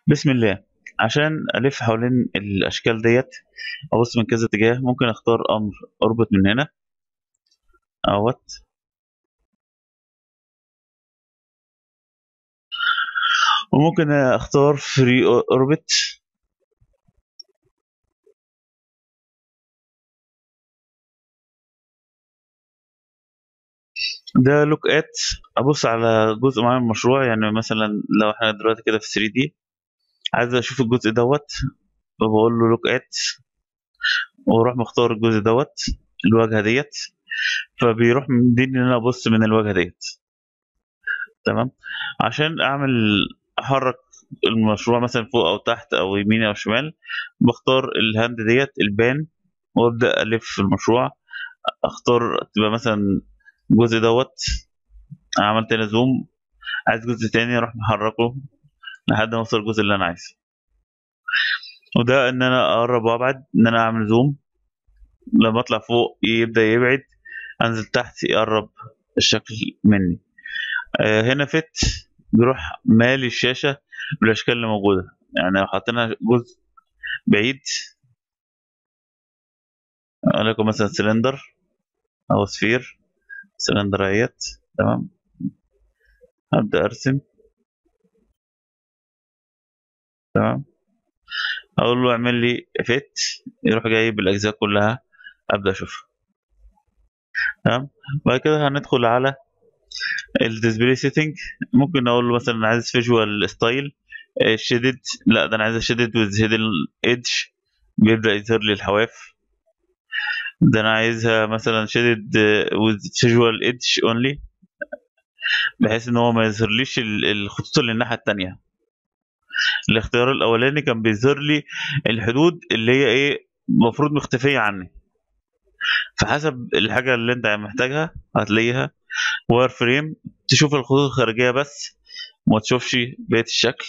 بسم الله عشان الف حوالين الاشكال ديت ابص من كذا اتجاه ممكن اختار امر اربط من هنا اهوت وممكن اختار فري اوربت ده لوك ات ابص على جزء معين من المشروع يعني مثلا لو احنا دلوقتي كده في 3 دي عايز اشوف الجزء دوت فبقول له لوك ات واروح مختار الجزء دوت الواجهه ديت فبيروح مديني ان انا ابص من الواجهه ديت تمام عشان اعمل احرك المشروع مثلا فوق او تحت او يمين او شمال بختار الهاند ديت البان وابدا الف في المشروع اختار تبقى مثلا الجزء دوت عملت هنا زوم عايز جزء تاني اروح محركه لحد ما اوصل الجزء اللي انا عايزه وده ان انا اقرب وابعد ان انا اعمل زوم لما اطلع فوق يبدا يبعد انزل تحت يقرب الشكل مني آه هنا فت بيروح مالي الشاشه بالاشكال اللي موجوده يعني لو حطينا جزء بعيد لكم مثلا سلندر او سفير سلندر اهيت تمام هبدا ارسم تمام اقول له اعمل لي فيت يروح جايب الاجزاء كلها ابدا اشوفها تمام بعد كده هندخل على الديسبلاي سيتنج ممكن اقول له مثلا عايز فيجوال ستايل شيدد لا ده انا عايز شيدد وذ هيدن ايدج بيبدا يظهر لي الحواف ده انا عايزها مثلا شيدد وذ فيجوال ايدج اونلي بحيث ان هو ما يظهرليش الخطوط اللي الناحيه التانية الاختيار الاولاني كان بيظهر لي الحدود اللي هي ايه المفروض مختفيه عني فحسب الحاجه اللي انت محتاجها هتلاقيها واير فريم تشوف الخطوط الخارجيه بس وما تشوفش بقيه الشكل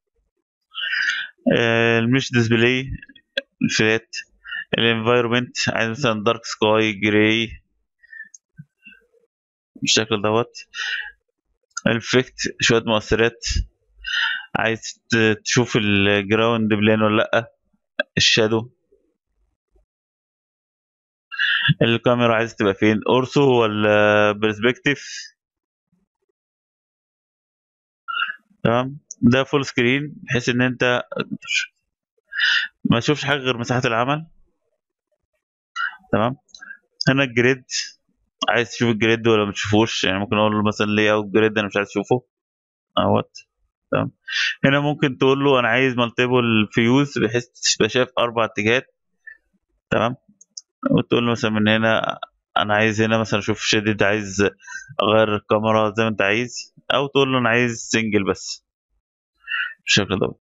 آه المش ديسبلاي الفلات الانفايرمنت عايز مثلا دارك سكاي جراي بالشكل دوت الفكت شويه مؤثرات عايز تشوف الجراوند بلان ولا لا الشادو الكاميرا عايز تبقى فين اورثو ولا برسبكتيف تمام ده فول سكرين بحيث ان انت ما تشوفش حاجه غير مساحه العمل تمام هنا الجريد عايز تشوف الجريد ولا ما تشوفوش يعني ممكن اقول له مثلا ليه اوت جريد انا مش عايز اشوفه اهوت تمام هنا ممكن تقول له انا عايز مالتيبل فيوز بحيث تبقى شايف اربع اتجاهات تمام وتقول له مثلا من هنا انا عايز هنا مثلا اشوف شديد عايز اغير الكاميرا زي ما انت عايز او تقول له انا عايز سنجل بس بالشكل ده